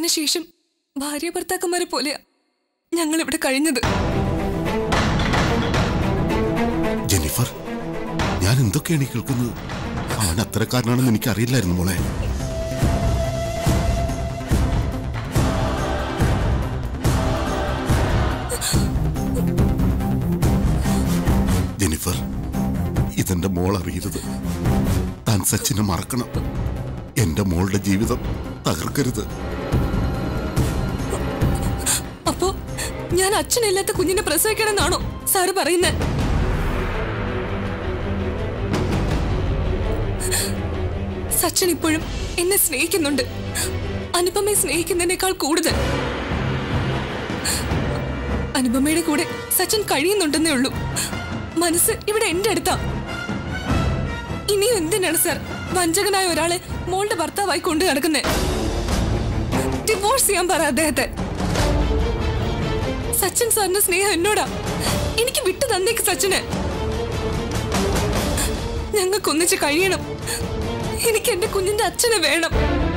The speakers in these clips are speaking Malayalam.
വിവാഹത്തിന് ശേഷം ഭാര്യ ഭർത്താക്കന്മാരെ പോലെയാ ഞങ്ങൾ ഇവിടെ കഴിഞ്ഞത് ജെന്നിഫർ ഞാൻ എന്തൊക്കെയാണ് ഈ കേൾക്കുന്നത് അവൻ അത്തരക്കാരനാണെന്ന് എനിക്ക് അറിയില്ലായിരുന്നു മോളെ ജെന്നിഫർ ഇതെന്റെ മോൾ അറിയരുത് താൻ സച്ചിനെ മറക്കണം എന്റെ മോളുടെ ജീവിതം തകർക്കരുത് അപ്പോ ഞാൻ അച്ഛനില്ലാത്ത കുഞ്ഞിനെ പ്രസവിക്കണമെന്നാണോ സാറ് പറയുന്നത് സച്ചിൻ ഇപ്പോഴും എന്നെ സ്നേഹിക്കുന്നുണ്ട് അനുപമയെ സ്നേഹിക്കുന്നതിനേക്കാൾ കൂടുതൽ അനുപമയുടെ കൂടെ സച്ചിൻ കഴിയുന്നുണ്ടെന്നേ ഉള്ളൂ മനസ്സ് ഇവിടെ എന്റെ അടുത്താ ഇനിയും എന്തിനാണ് സാർ വഞ്ചകനായ ഒരാളെ മോളുടെ ഭർത്താവായി കൊണ്ടു നടക്കുന്നേ ഡിവോഴ്സ് ചെയ്യാൻ പറ അദ്ദേഹത്തെ സച്ചിൻ സാറിന്റെ സ്നേഹം എന്നോടാ എനിക്ക് വിട്ടു തന്നേക്ക് സച്ചിന് ഞങ്ങൾക്ക് ഒന്നിച്ച് കഴിയണം എനിക്ക് എന്റെ കുഞ്ഞിന്റെ അച്ഛനെ വേണം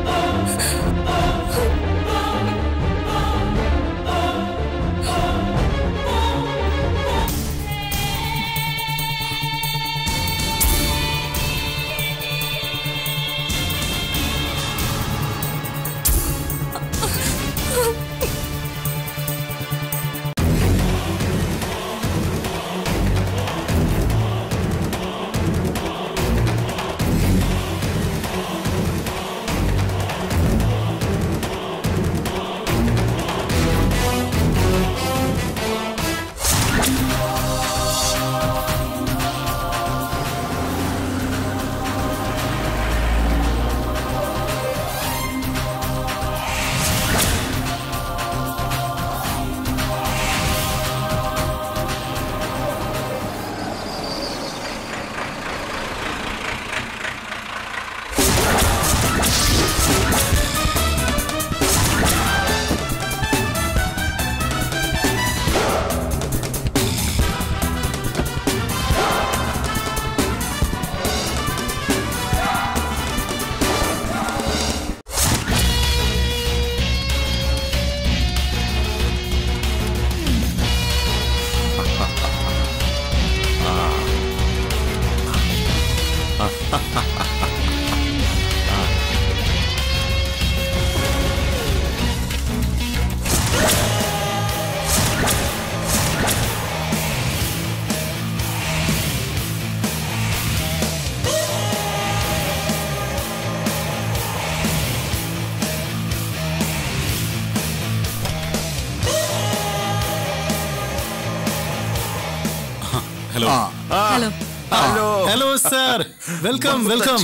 hello hello hello hello sir welcome welcome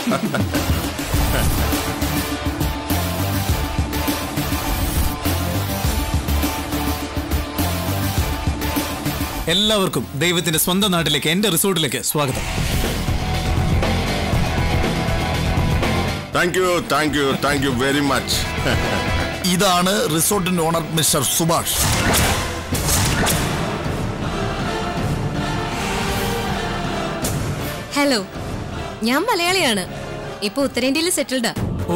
എല്ലാവർക്കും ദൈവത്തിന്റെ സ്വന്തം നാട്ടിലേക്ക് എന്റെ റിസോർട്ടിലേക്ക് സ്വാഗതം thank you thank you thank you very much ഇതാണ് റിസോർട്ടിന്റെ ഓണർ മിസ്റ്റർ സുഭാഷ് ഹലോ ഞാൻ മലയാളിയാണ് ഇപ്പൊ ഉത്തരേന്ത്യയിൽ സെറ്റിൽഡാ ഓ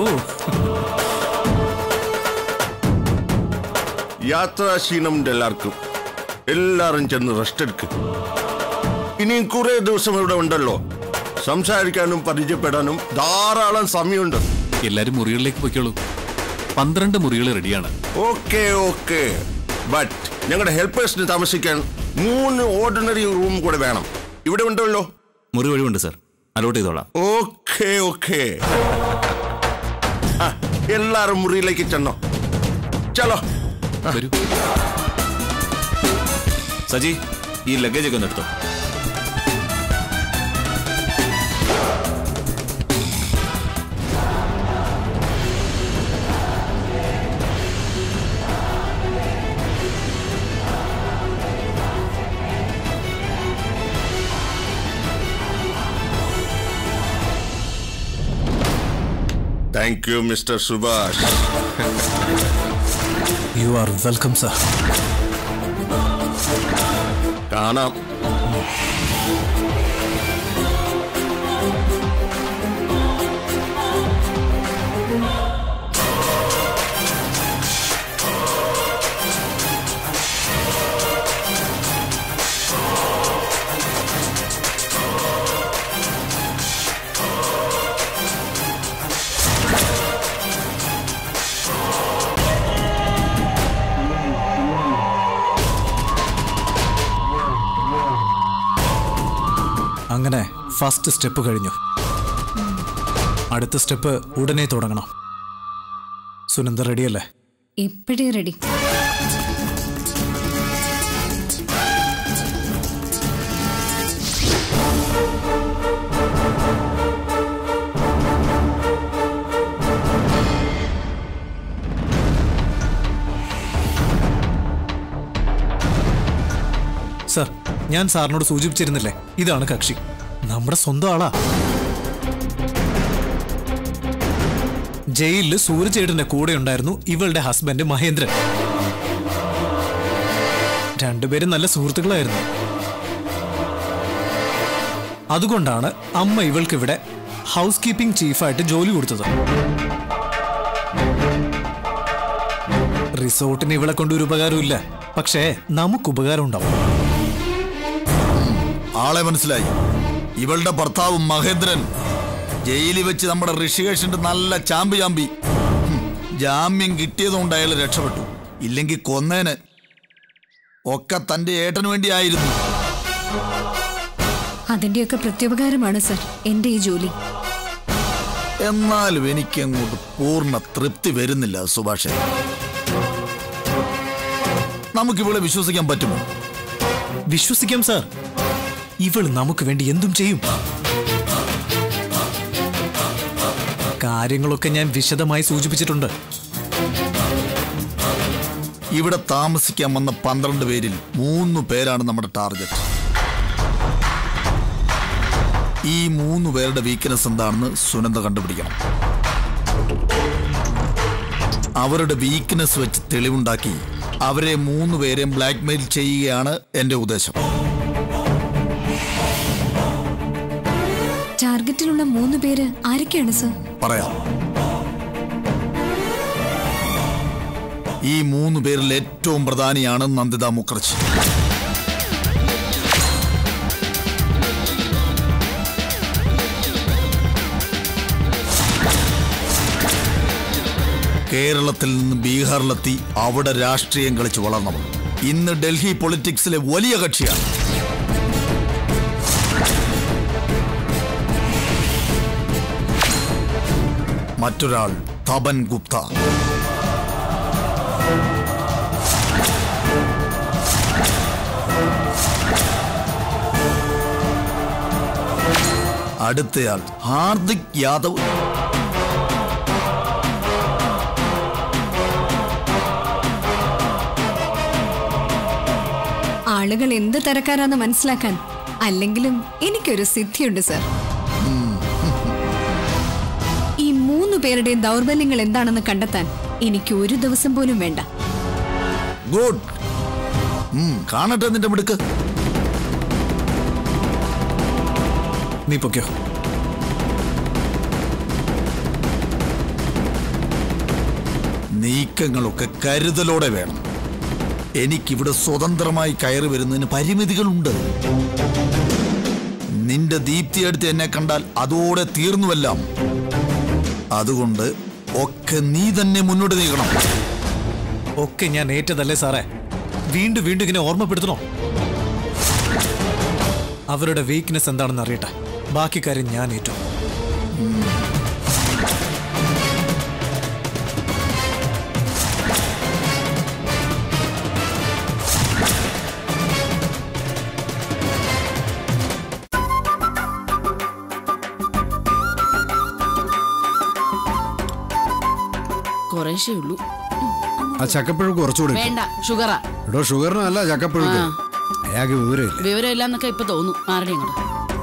യാത്രാശീലമുണ്ട് എല്ലാവർക്കും എല്ലാരും ചെന്ന് റെസ്റ്റ് എടുക്കും ഇനിയും കുറെ ദിവസം ഇവിടെ ഉണ്ടല്ലോ സംസാരിക്കാനും പരിചയപ്പെടാനും ധാരാളം സമയമുണ്ട് എല്ലാരും മുറികളിലേക്ക് പൊയ്ക്കോളൂ പന്ത്രണ്ട് മുറികൾ റെഡിയാണ് ഓക്കെ ഓക്കെ ബട്ട് ഞങ്ങളുടെ ഹെൽപ്പേഴ്സിന് താമസിക്കാൻ മൂന്ന് ഓർഡിനറി റൂം കൂടെ വേണം ഇവിടെ ഉണ്ടല്ലോ മുറി ഒഴിവുണ്ട് സർ അലോട്ട് ചെയ്തോളാം ഓക്കെ ഓക്കെ എല്ലാരും മുറിയിലേക്ക് ചെന്നോ ചലോ വരൂ സജി ഈ ലഗേജ് ഒക്കെ ഒന്ന് എടുത്തോ thank you mister Subhash you are welcome sir കാണാം അങ്ങനെ ഫസ്റ്റ് സ്റ്റെപ്പ് കഴിഞ്ഞു അടുത്ത സ്റ്റെപ്പ് ഉടനെ തുടങ്ങണം സുനന്ദ റെഡിയല്ലേ ഇപ്പഴേ റെഡി സർ ഞാൻ സാറിനോട് സൂചിപ്പിച്ചിരുന്നില്ലേ ഇതാണ് കക്ഷി നമ്മുടെ സ്വന്തം ആളാ ജയിലില് സൂര്യചേട്ടന്റെ കൂടെ ഉണ്ടായിരുന്നു ഇവളുടെ ഹസ്ബൻഡ് മഹേന്ദ്രൻ രണ്ടുപേരും നല്ല സുഹൃത്തുക്കളായിരുന്നു അതുകൊണ്ടാണ് അമ്മ ഇവൾക്കിവിടെ ഹൗസ് കീപ്പിംഗ് ചീഫായിട്ട് ജോലി കൊടുത്തത് റിസോർട്ടിന് ഇവളെ കൊണ്ട് ഒരു ഉപകാരമില്ല പക്ഷേ നമുക്ക് ഉപകാരം ഉണ്ടാവും ആളെ മനസ്സിലായി ഇവളുടെ ഭർത്താവ് മഹേന്ദ്രൻ ജയിലിൽ വെച്ച് നമ്മുടെ ഋഷികേഷിന്റെ നല്ല ചാമ്പി ചാമ്പി ഹും, ജാമ്യം കിട്ടിയതുകൊണ്ട് അയാൾ രക്ഷപ്പെട്ടു ഇല്ലെങ്കിൽ കൊന്നേന് ഒക്കെ തന്റെ ഏട്ടന് വേണ്ടിയായിരുന്നു അതിന്റെയൊക്കെ പ്രത്യുപകാരമാണ് സർ എന്റെ ഈ ജോലി എന്നാലും എനിക്കങ്ങോട്ട് പൂർണ്ണ തൃപ്തി വരുന്നില്ല സുഭാഷേ നമുക്കിവളെ വിശ്വസിക്കാൻ പറ്റുമോ വിശ്വസിക്കാം സാർ ഇവൾ നമുക്ക് വേണ്ടി എന്തും ചെയ്യും കാര്യങ്ങളൊക്കെ ഞാൻ വിശദമായി സൂചിപ്പിച്ചിട്ടുണ്ട് ഇവിടെ താമസിക്കാൻ വന്ന പന്ത്രണ്ട് പേരിൽ മൂന്ന് പേരാണ് നമ്മുടെ ടാർഗറ്റ് ഈ മൂന്ന് പേരുടെ വീക്ക്നെസ് എന്താണെന്ന് സുനന്ദ കണ്ടുപിടിക്കണം അവരുടെ വീക്ക്നെസ് വെച്ച് തെളിവുണ്ടാക്കി അവരെ മൂന്ന് പേരെയും ബ്ലാക്ക്മെയിൽ ചെയ്യുകയാണ് എന്റെ ഉദ്ദേശം ടാർഗറ്റിലുള്ള മൂന്ന് പേര് ആരൊക്കെയാണ് സർ പറയാം ഈ മൂന്ന് പേരിൽ ഏറ്റവും പ്രധാനിയാണ് നന്ദിത മുഖർജി കേരളത്തിൽ നിന്ന് ബീഹാറിലെത്തി അവിടെ രാഷ്ട്രീയം കളിച്ച് വളർന്നവൾ ഇന്ന് ഡൽഹി പൊളിറ്റിക്സിലെ വലിയ കക്ഷിയാണ് മറ്റൊരാൾ തപൻ ഗുപ്ത അടുത്തയാൾ ഹാർദിക് യാദവ് ആളുകൾ എന്ത് തരക്കാരാന്ന് മനസ്സിലാക്കാൻ അല്ലെങ്കിലും എനിക്കൊരു സിദ്ധിയുണ്ട് സർ ഈ മൂന്ന് പേരുടെയും ദൗർബല്യങ്ങൾ എന്താണെന്ന് കണ്ടെത്താൻ എനിക്ക് ഒരു ദിവസം പോലും വേണ്ട ഗുഡ് ഉം, കാണട്ടെ നിന്റെ മിടുക്ക് നീ പൊക്കോ നീക്കങ്ങളൊക്കെ കരുതലോടെ വേണം എനിക്കിവിടെ സ്വതന്ത്രമായി കയറി വരുന്നതിന് പരിമിതികളുണ്ട് നിന്റെ ദീപ്തിയെടുത്ത് എന്നെ കണ്ടാൽ അതോടെ തീർന്നുവെല്ലാം അതുകൊണ്ട് ഒക്കെ നീ തന്നെ മുന്നോട്ട് നീക്കണം ഒക്കെ ഞാൻ ഏറ്റതല്ലേ സാറേ വീണ്ടും വീണ്ടും ഇങ്ങനെ ഓർമ്മപ്പെടുത്തണോ അവരുടെ വീക്ക്നെസ് എന്താണെന്ന് അറിയട്ടെ ബാക്കി കാര്യം ഞാൻ ഏറ്റു കുറേശ്ശേ ഉള്ളൂ ആ ചക്കപ്പഴക്ക് കുറച്ചുകൂടി ഇട്ടോ. വേണ്ട ഷുഗറാ എടോ ഷുഗറിനല്ല ചക്കപ്പഴക്ക് ആ. അയാൾക്ക് വിവരമില്ല വിവരമില്ല എന്നൊക്കെ ഇപ്പൊ തോന്നുന്നു മാറടി അങ്ങോട്ട്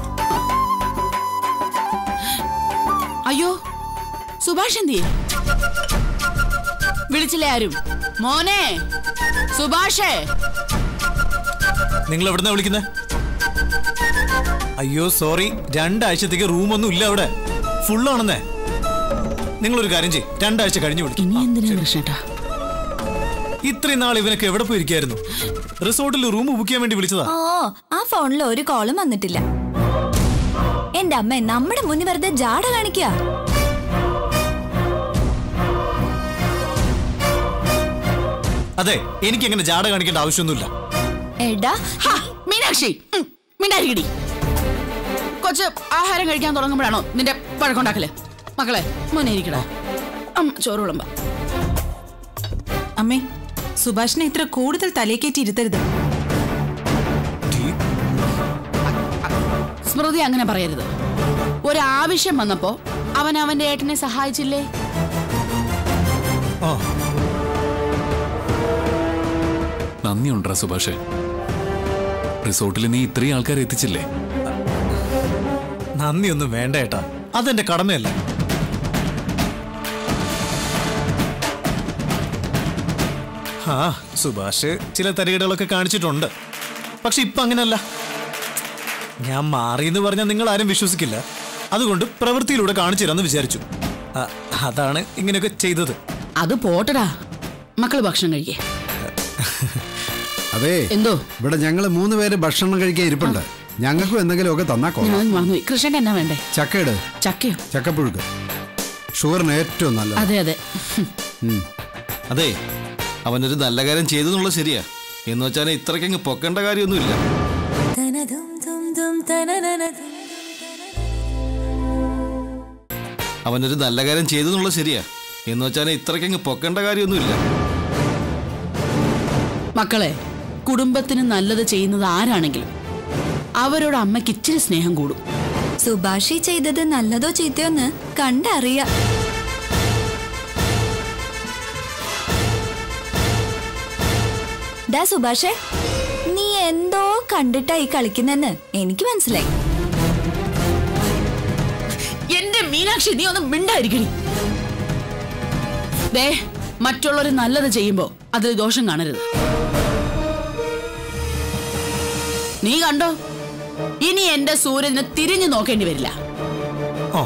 അയ്യോ സുഭാഷ് എന്തിയെ വിളിച്ചില്ലേ ആരും മോനെ സുഭാഷേ നിങ്ങൾ എവിടുന്നാ വിളിക്കുന്നത് അയ്യോ സോറി രണ്ടാഴ്ചത്തേക്ക് റൂമൊന്നും ഇല്ല അവിടെ ഫുള്ളാണെന്നേ നിങ്ങളൊരു കാര്യം ചെയ്യും രണ്ടാഴ്ച കഴിഞ്ഞ് വിളിക്കും ഇനി എന്തിനാ കൃഷ്ണേട്ടാ ഇത്രയും നാൾ ഇവനൊക്കെ എവിടെ പോയിരിക്കായിരുന്നു റിസോർട്ടിൽ റൂം ബുക്ക് ചെയ്യാൻ വേണ്ടി വിളിച്ചതാ ഓ ആ ഫോണിൽ ഒരു കോളും വന്നിട്ടില്ല എന്റെ അമ്മ നമ്മുടെ മുന്നിൽ വെറുതെ ജാട കാണിക്കുക അതെ എനിക്ക് അങ്ങനെ ജാട കാണിക്കേണ്ട ആവശ്യമൊന്നുമില്ല എടാ ഹാ, മീനാക്ഷി ഉം, മിണ്ടാതിരിക്കടി കൊച്ച് ആഹാരം കഴിക്കാൻ തുടങ്ങുമ്പോഴാണോ നിന്റെ പഴക്കമുണ്ടാക്കല് മക്കളെ മോനെ ഇരിക്കടാ അമ്മ ചോറ് വിളമ്പ അമ്മേ സുഭാഷിനെ ഇത്ര കൂടുതൽ തലയേക്കേറ്റി ഇരുത്തരുത് സ്മൃതി അങ്ങനെ പറയരുത് ഒരാവശ്യം വന്നപ്പോ അവൻ അവന്റെ ഏട്ടനെ സഹായിച്ചില്ലേ ആ നന്ദിയുണ്ടാ സുഭാഷേ റിസോർട്ടിൽ നീ ഇത്രയും ആൾക്കാരെ എത്തിച്ചില്ലേ നന്ദിയൊന്നും വേണ്ട ഏട്ടാ അതെന്റെ കടമയല്ല ആ സുഭാഷ് ചില തരികടകളൊക്കെ കാണിച്ചിട്ടുണ്ട് പക്ഷെ ഇപ്പൊ അങ്ങനല്ല ഞാൻ മാറി എന്ന് പറഞ്ഞാൽ നിങ്ങൾ ആരും വിശ്വസിക്കില്ല അതുകൊണ്ട് പ്രവൃത്തിയിലൂടെ കാണിച്ചു തരാമെന്ന് വിചാരിച്ചു ആ, അതാണ് ഇങ്ങനെയൊക്കെ ചെയ്തത് അത് പോട്ടടാ മക്കള് ഭക്ഷണം കഴിക്കേ അതെ എന്തോ ഇവിടെ ഞങ്ങൾ മൂന്ന് പേര് ഭക്ഷണം കഴിക്കാൻ ഇരിപ്പുണ്ട് ഞങ്ങൾക്കും എന്തെങ്കിലുമൊക്കെ തന്നാ ഞാൻ കൊള്ളാം മറന്നുപോയി കൃഷ്ണൻ എന്നാ വേണ്ടേ ചക്കയിട് ചക്കയോ ചക്കപ്പുഴുക്ക് ഷുഗറിന് ഏറ്റവും നല്ലത് അതെ അതെ ഉം. അതെ അവനൊരു നല്ല കാര്യം ചെയ്തു എന്നുള്ളത് ശരിയാ എന്ന് വെച്ചാൽ ഇത്രയ്ക്കങ്ങ് പൊക്കേണ്ട കാര്യമൊന്നുമില്ല അവനൊരു നല്ല കാര്യം ചെയ്തു എന്നുള്ളത് ശരിയാ എന്ന് വെച്ചാൽ ഇത്രയ്ക്കങ്ങ് പൊക്കേണ്ട കാര്യമൊന്നുമില്ല മക്കളെ കുടുംബത്തിന് നല്ലത് ചെയ്യുന്നത് ആരാണെങ്കിലും അവരോട് അമ്മയ്ക്ക് ഇച്ചിരി സ്നേഹം കൂടും സുഭാഷി ചെയ്തത് നല്ലതോ ചീത്തയോ എന്ന് കണ്ടറിയാം ഡാ സുഭാഷേ നീ എന്തോ കണ്ടിട്ടായി കളിക്കുന്നെന്ന് എനിക്ക് മനസ്സിലായി എന്റെ മീനാക്ഷി നീ ഒന്ന് മിണ്ടായിരിക്കണി ദേ മറ്റുള്ളവർ നല്ലത് ചെയ്യുമ്പോ അതിൽ ദോഷം കാണരുത് നീ കണ്ടോ ഇനി എന്റെ സൂര്യന് തിരിഞ്ഞു നോക്കേണ്ടി വരില്ല ഓ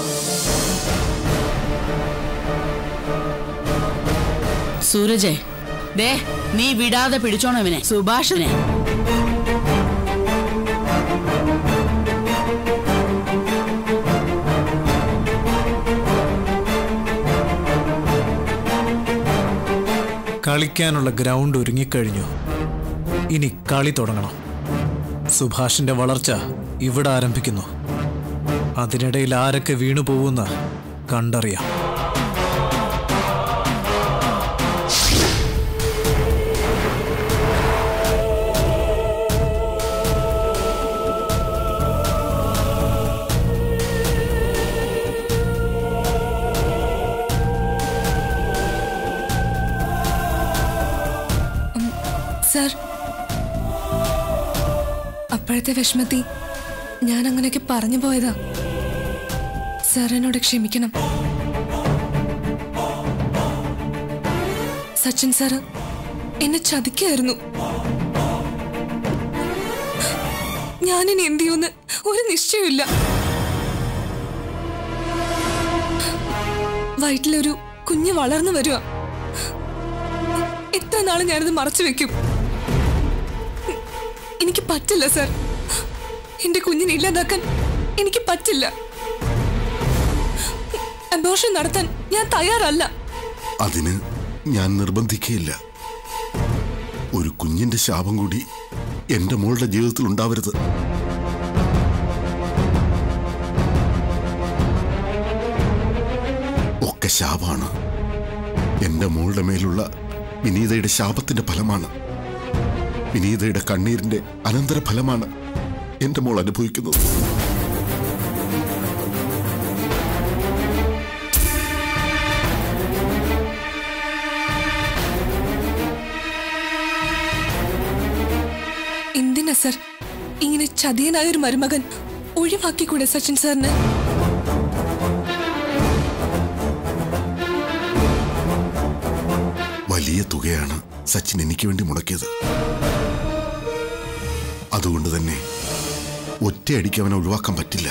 സൂരജേ ദേ നീ വിടാതെ പിടിച്ചോണം ഇവനെ സുഭാഷിനെ കളിക്കാനുള്ള ഗ്രൗണ്ട് ഒരുങ്ങിക്കഴിഞ്ഞു ഇനി കളി തുടങ്ങണം സുഭാഷിന്റെ വളർച്ച ഇവിടെ ആരംഭിക്കുന്നു അതിനിടയിൽ ആരൊക്കെ വീണു പോകുന്ന കണ്ടറിയാം സർ അപ്പോഴത്തെ വിഷമത്തി ഞാൻ അങ്ങനെയൊക്കെ പറഞ്ഞു പോയതാ സർ എന്നോട് ക്ഷമിക്കണം സച്ചിൻ സാറ് എന്നെ ചതിക്കായിരുന്നു ഞാനിനി എന്ത് ചെയ്യുമെന്ന് ഒരു നിശ്ചയമില്ല വയറ്റിലൊരു കുഞ്ഞ് വളർന്നു വരുക എത്ര നാള് ഞാനിത് മറച്ചു വെക്കും എനിക്ക് പറ്റില്ല സർ എന്റെ കുഞ്ഞിനെ ഇല്ലാതാക്കാൻ എനിക്ക് പറ്റില്ല അബോഷൻ നടത്താൻ ഞാൻ തയ്യാറല്ല അതിന് ഞാൻ നിർബന്ധിക്കുകയില്ല ഒരു കുഞ്ഞിന്റെ ശാപം കൂടി എന്റെ മോളുടെ ജീവിതത്തിൽ ഉണ്ടാവരുത് ഒക്കെ ശാപാണ് എന്റെ മോളുടെ മേലുള്ള വിനീതയുടെ ശാപത്തിന്റെ ഫലമാണ് വിനീതയുടെ കണ്ണീരിന്റെ അനന്തര ഫലമാണ് എന്റെ മോൾ അനുഭവിക്കുന്നത് എന്തിനാ സർ ഇങ്ങനെ ചതിയനായ ഒരു മരുമകൻ ഒഴിവാക്കിക്കൂടെ സച്ചിൻ സാറിന് വലിയ തുകയാണ് സച്ചിൻ എനിക്ക് വേണ്ടി മുടക്കിയത് അതുകൊണ്ട് തന്നെ ഒറ്റയടിക്ക് അവനെ ഒഴിവാക്കാൻ പറ്റില്ല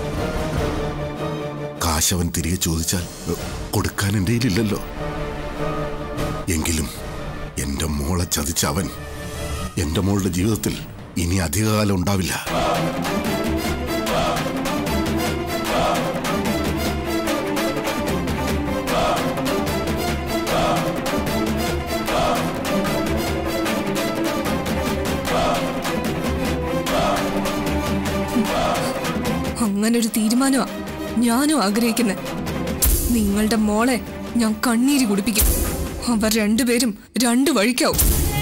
കാശ് അവൻ തിരികെ ചോദിച്ചാൽ എ, കൊടുക്കാൻ എൻ്റെ കയ്യിലില്ലല്ലോ എങ്കിലും എൻ്റെ മോളെ ചതിച്ച അവൻ എൻ്റെ മോളുടെ ജീവിതത്തിൽ ഇനി അധികകാലം ഉണ്ടാവില്ല അങ്ങനെ ഒരു തീരുമാനമാ ഞാനും ആഗ്രഹിക്കുന്നത് നിങ്ങളുടെ മോളെ ഞാൻ കണ്ണീര് കുടിപ്പിക്കും അവർ രണ്ടുപേരും രണ്ടു വഴിക്കാവും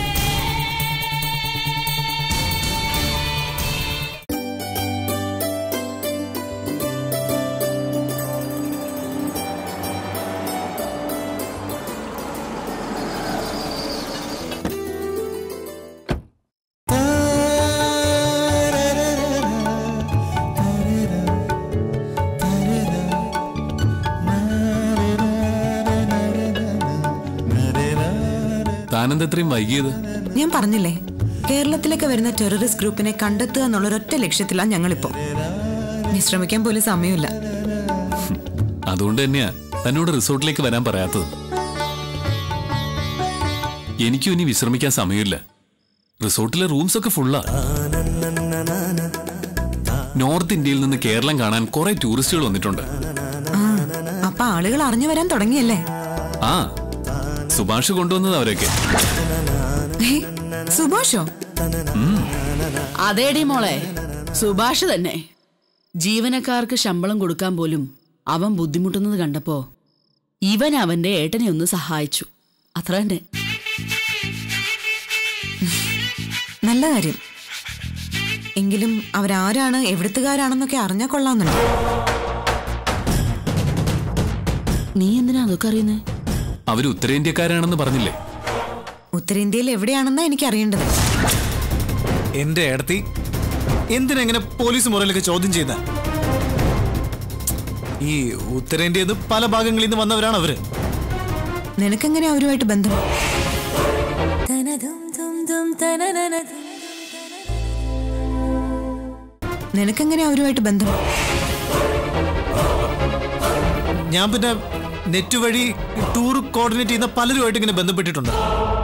താനെന്താ ഇത്രയും വൈകിയത് ഞാൻ പറഞ്ഞില്ലേ കേരളത്തിലേക്ക് വരുന്ന ടെററിസ്റ്റ് ഗ്രൂപ്പിനെ കണ്ടെത്തുക എന്നുള്ളൊരൊറ്റ ലക്ഷ്യത്തിലാണ് ഞങ്ങളിപ്പോ വിശ്രമിക്കാൻ പോലും സമയമില്ല അതുകൊണ്ട് തന്നെയാ തന്നോട് റിസോർട്ടിലേക്ക് വരാൻ പറയാത്തത് എനിക്കും ഇനി വിശ്രമിക്കാൻ സമയമില്ല റിസോർട്ടിലെ റൂംസ് ഒക്കെ ഫുള്ളാ നോർത്ത് ഇന്ത്യയിൽ നിന്ന് കേരളം കാണാൻ കുറെ ടൂറിസ്റ്റുകൾ വന്നിട്ടുണ്ട് ആ അപ്പൊ ആളുകൾ അറിഞ്ഞു വരാൻ തുടങ്ങിയല്ലേ ആ സുഭാഷ് കൊണ്ടുവന്നത് അവരൊക്കെ ഏ, സുഭാഷോ അതേടി മോളെ സുഭാഷ് തന്നെ ജീവനക്കാർക്ക് ശമ്പളം കൊടുക്കാൻ പോലും അവൻ ബുദ്ധിമുട്ടുന്നത് കണ്ടപ്പോ ഇവൻ അവന്റെ ഏട്ടനെ ഒന്ന് സഹായിച്ചു അത്ര തന്നെ നല്ല കാര്യം എങ്കിലും അവരാരാണ് എവിടുത്തുകാരാണെന്നൊക്കെ അറിഞ്ഞാൽ കൊള്ളാമെന്നുണ്ട് നീ എന്തിനാ അതൊക്കെ അറിയുന്നേ അവർ ഉത്തരേന്ത്യക്കാരാണെന്ന് പറഞ്ഞില്ലേ ഉത്തരേന്ത്യയിൽ എവിടെയാണെന്നാ എനിക്ക് അറിയേണ്ടത് എന്റെ ഏടത്തി എന്തിനെങ്ങനെ പോലീസ് മുറയിലൊക്കെ ചോദ്യം ചെയ്യുന്ന ഈ ഉത്തരേന്ത്യയിൽ നിന്ന് പല ഭാഗങ്ങളിൽ നിന്ന് വന്നവരാണ് അവര് നിനക്കെങ്ങനെ അവരുമായിട്ട് ബന്ധം നിനക്കെങ്ങനെ അവരുമായിട്ട് ബന്ധം ഞാൻ പിന്നെ നെറ്റ് വഴി ടൂർ കോർഡിനേറ്റ് ചെയ്യുന്ന പലരുമായിട്ട് ഇങ്ങനെ ബന്ധപ്പെട്ടിട്ടുണ്ട്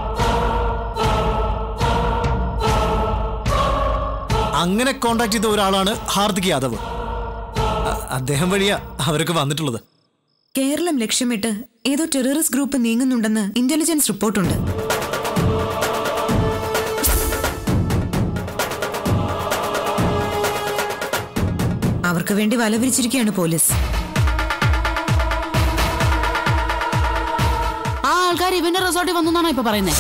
അങ്ങനെ കോണ്ടാക്ട് ചെയ്ത ഒരാളാണ് ഹാർദിക് യാദവ് അ- അദ്ദേഹം വഴിയാ അവരൊക്കെ വന്നിട്ടുള്ളത് കേരളം ലക്ഷ്യമിട്ട് ഏതോ ടെററിസ്റ്റ് ഗ്രൂപ്പ് നീങ്ങുന്നുണ്ടെന്ന് ഇന്റലിജൻസ് റിപ്പോർട്ടുണ്ട് അവർക്ക് വേണ്ടി വല വിരിച്ചിരിക്കുകയാണ് പോലീസ് ആ ആൾക്കാർ ഇവന്റെ റിസോർട്ടിൽ വന്നെന്നാണോ ഇപ്പൊ പറയുന്നേ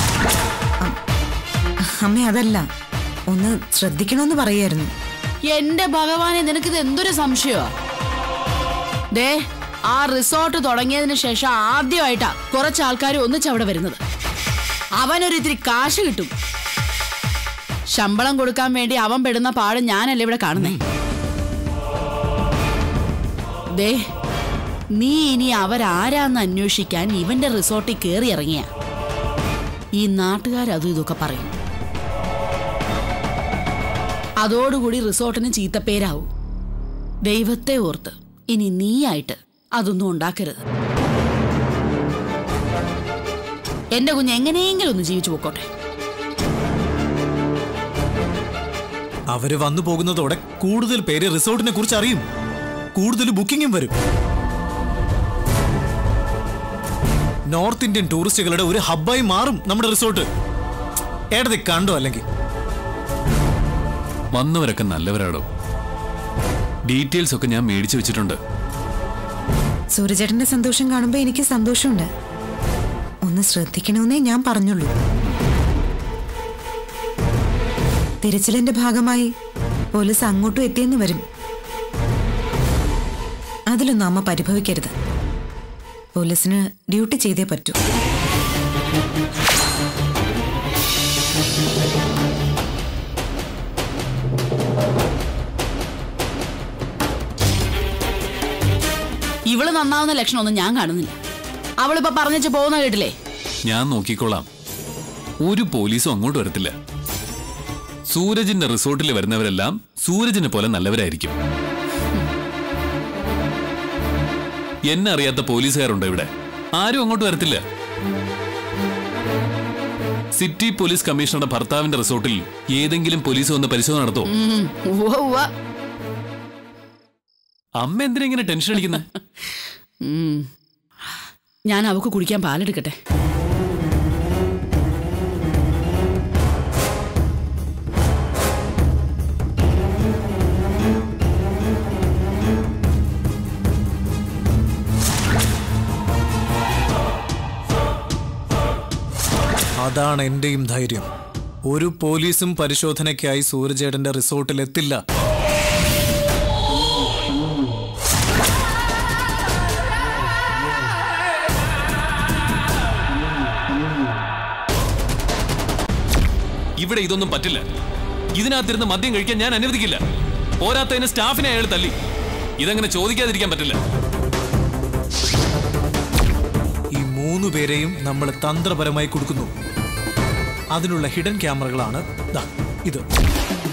അമ്മ അതല്ല ഒന്ന് ശ്രദ്ധിക്കണമെന്ന് പറയായിരുന്നു എന്റെ ഭഗവാനെ നിനക്കിത് എന്തൊരു സംശയമാ ദേ ആ റിസോർട്ട് തുടങ്ങിയതിന് ശേഷം ആദ്യമായിട്ടാ കുറച്ച് ആൾക്കാർ ഒന്നിച്ചവിടെ വരുന്നത് അവനൊരു ഇത്തിരി കാശ് കിട്ടും ശമ്പളം കൊടുക്കാൻ വേണ്ടി അവൻ പെടുന്ന പാട് ഞാനല്ലേ ഇവിടെ കാണുന്നേ ദേ നീ ഇനി അവരാരാന്ന് അന്വേഷിക്കാൻ ഇവന്റെ റിസോർട്ടിൽ കയറി ഇറങ്ങിയ ഈ നാട്ടുകാരതും ഇതൊക്കെ പറയും അതോടുകൂടി റിസോർട്ടിന് ചീത്തപ്പേരാവും ദൈവത്തെ ഓർത്ത് ഇനി നീയായിട്ട് അതൊന്നും ഉണ്ടാക്കരുത് എന്റെ കുഞ്ഞ് എങ്ങനെയെങ്കിലും ഒന്ന് ജീവിച്ചു പോക്കോട്ടെ അവര് വന്നു പോകുന്നതോടെ കൂടുതൽ പേര് റിസോർട്ടിനെ കുറിച്ച് അറിയും കൂടുതൽ ബുക്കിംഗും വരും നോർത്ത് ഇന്ത്യൻ ടൂറിസ്റ്റുകളുടെ ഒരു ഹബ്ബായി മാറും നമ്മുടെ റിസോർട്ട് ഏടതി കണ്ടോ അല്ലെങ്കിൽ വന്നവരൊക്കെ നല്ലവരാടോ ഡീറ്റെയിൽസ് ഒക്കെ ഞാൻ മേടിച്ചു വെച്ചിട്ടുണ്ട് സൂര്യചേട്ടന്റെ സന്തോഷം കാണുമ്പോൾ എനിക്ക് സന്തോഷമുണ്ട് ഒന്ന് ശ്രദ്ധിക്കണമെന്നേ ഞാൻ പറഞ്ഞുള്ളൂ തിരച്ചിലിന്റെ ഭാഗമായി പോലീസ് അങ്ങോട്ടും എത്തിയെന്ന് വരും അതിലൊന്നും അമ്മ പരിഭവിക്കരുത് പോലീസിന് ഡ്യൂട്ടി ചെയ്തേ പറ്റൂ ഇവള് നന്നാവുന്ന ലക്ഷണമൊന്നും ഞാൻ കാണുന്നില്ല അവളിപ്പോ പറഞ്ഞിച്ച് പോകുന്ന കേട്ടില്ലേ ഞാൻ നോക്കിക്കോളാം ഒരു പോലീസും അങ്ങോട്ട് വരത്തില്ല സൂരജിന്റെ റിസോർട്ടിൽ വരുന്നവരെല്ലാം സൂരജിനെ പോലെ നല്ലവരായിരിക്കും എന്നെ അറിയാത്ത പോലീസുകാരുണ്ടോ ഇവിടെ ആരും അങ്ങോട്ട് വരത്തില്ല സിറ്റി പോലീസ് കമ്മീഷണറുടെ ഭർത്താവിന്റെ റിസോർട്ടിൽ ഏതെങ്കിലും പോലീസ് വന്ന് പരിശോധന നടത്തോ ഉം, ഉവ്വ ഉവ്വ. അമ്മ എന്തിനാ ഇങ്ങനെ ടെൻഷൻ അടിക്കുന്നത് ഉം. ഞാൻ അവക്ക് കുടിക്കാൻ പാലെടുക്കട്ടെ അതാണ് എന്റെയും ധൈര്യം ഒരു പോലീസും പരിശോധനയ്ക്കായി സൂരജേട്ടന്റെ റിസോർട്ടിൽ എത്തില്ല ഇവിടെ ഇതൊന്നും പറ്റില്ല ഇതിനകത്തിരുന്ന് മദ്യം കഴിക്കാൻ ഞാൻ അനുവദിക്കില്ല പോരാത്തതിന് സ്റ്റാഫിനെ അയാൾ തല്ലി ഇതങ്ങനെ ചോദിക്കാതിരിക്കാൻ പറ്റില്ല ഈ മൂന്ന് പേരെയും നമ്മൾ തന്ത്രപരമായി കൊടുക്കുന്നു അതിനുള്ള ഹിഡൻ ക്യാമറകളാണ് ദാ ഇത്